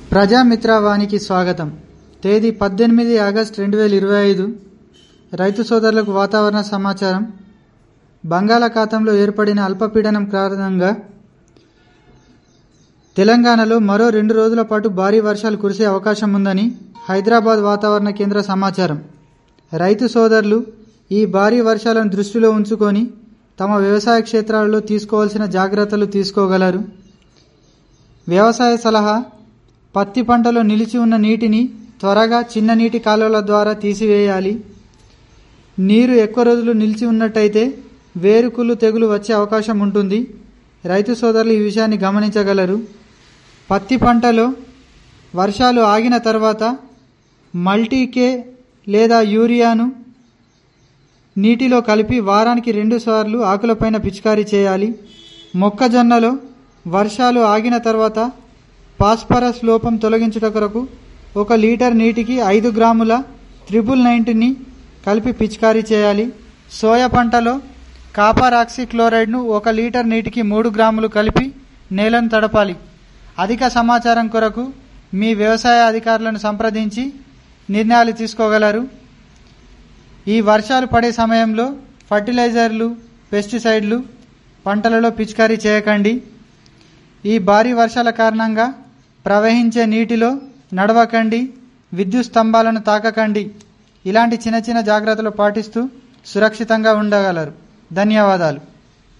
ప్రజామిత్రవానికి స్వాగతం తేదీ పద్దెనిమిది ఆగస్టు రెండు వేల ఇరవై ఐదు రైతు సోదరులకు వాతావరణ సమాచారం బంగాళాఖాతంలో ఏర్పడిన అల్పపీడనం కారణంగా తెలంగాణలో మరో రెండు రోజుల పాటు భారీ వర్షాలు కురిసే అవకాశం ఉందని హైదరాబాద్ వాతావరణ కేంద్ర సమాచారం రైతు సోదరులు ఈ భారీ వర్షాలను దృష్టిలో ఉంచుకొని తమ వ్యవసాయ క్షేత్రాలలో తీసుకోవాల్సిన జాగ్రత్తలు తీసుకోగలరు వ్యవసాయ సలహా పత్తి పంటలో నిలిచి ఉన్న నీటిని త్వరగా చిన్న నీటి కాలువల ద్వారా తీసివేయాలి నీరు ఎక్కువ రోజులు నిలిచి ఉన్నట్టయితే వేరుకుళ్ళు తెగులు వచ్చే అవకాశం ఉంటుంది రైతు సోదరులు ఈ విషయాన్ని గమనించగలరు పత్తి పంటలో వర్షాలు ఆగిన తర్వాత మల్టీకే లేదా యూరియాను నీటిలో కలిపి వారానికి రెండు సార్లు ఆకులపైన పిచికారీ చేయాలి మొక్కజొన్నలో వర్షాలు ఆగిన తర్వాత ఫాస్ఫరస్ లోపం తొలగించుట కొరకు ఒక లీటర్ నీటికి ఐదు గ్రాముల త్రిబుల్ నైన్టీని కలిపి పిచికారీ చేయాలి సోయా పంటలో కాపర్ ఆక్సిక్లోరైడ్ను ఒక లీటర్ నీటికి మూడు గ్రాములు కలిపి నేలను తడపాలి అధిక సమాచారం కొరకు మీ వ్యవసాయ అధికారులను సంప్రదించి నిర్ణయాలు తీసుకోగలరు ఈ వర్షాలు పడే సమయంలో ఫర్టిలైజర్లు పెస్టిసైడ్లు పంటలలో పిచికారీ చేయకండి ఈ భారీ వర్షాల కారణంగా ప్రవహించే నీటిలో నడవకండి విద్యుత్ స్తంభాలను తాకకండి ఇలాంటి చిన్న చిన్న జాగ్రత్తలు పాటిస్తూ సురక్షితంగా ఉండగలరు ధన్యవాదాలు